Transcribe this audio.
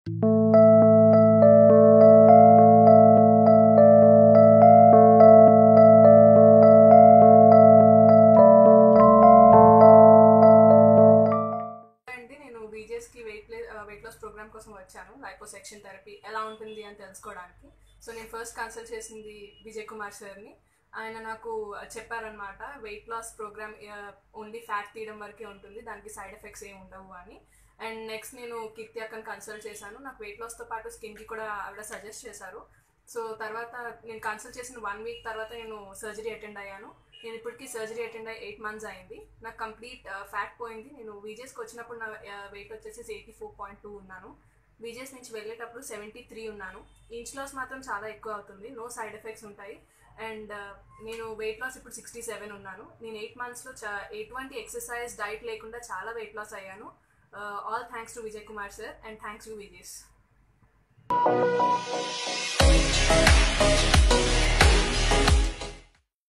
అండి నేను బీజేఎస్కి వెయిట్ వెయిట్ లాస్ ప్రోగ్రామ్ కోసం వచ్చాను లైపో సెక్షన్ థెరపీ ఎలా ఉంటుంది అని తెలుసుకోవడానికి సో నేను ఫస్ట్ కన్సల్ట్ చేసింది విజయ్ కుమార్ సార్ని ఆయన నాకు చెప్పారనమాట weight loss program only fat తీయడం వరకే ఉంటుంది దానికి సైడ్ ఎఫెక్ట్స్ ఏమి ఉండవు అని అండ్ నెక్స్ట్ నేను కీర్తి అక్కని కన్సల్ట్ చేశాను నాకు వెయిట్ లాస్తో పాటు స్కిన్కి కూడా ఆవిడ సజెస్ట్ చేశారు సో తర్వాత నేను కన్సల్ట్ చేసిన వన్ వీక్ తర్వాత నేను సర్జరీ అటెండ్ అయ్యాను నేను ఇప్పటికీ సర్జరీ అటెండ్ అయ్యి ఎయిట్ మంత్స్ అయింది నాకు కంప్లీట్ ఫ్యాట్ పోయింది నేను విజేస్కి వచ్చినప్పుడు నా వెయిట్ వచ్చేసి ఎయిటీ ఫోర్ పాయింట్ టూ ఉన్నాను విజేస్ నుంచి వెళ్ళేటప్పుడు సెవెంటీ త్రీ ఉన్నాను ఇంచ్ లాస్ మాత్రం చాలా ఎక్కువ అవుతుంది నో సైడ్ ఎఫెక్ట్స్ ఉంటాయి అండ్ నేను వెయిట్ లాస్ ఇప్పుడు సిక్స్టీ సెవెన్ ఉన్నాను నేను ఎయిట్ మంత్స్లో చా ఎటువంటి ఎక్సర్సైజ్ డైట్ లేకుండా చాలా వెయిట్ లాస్ అయ్యాను all thanks to Vijay Kumar sir and thanks to Vijay's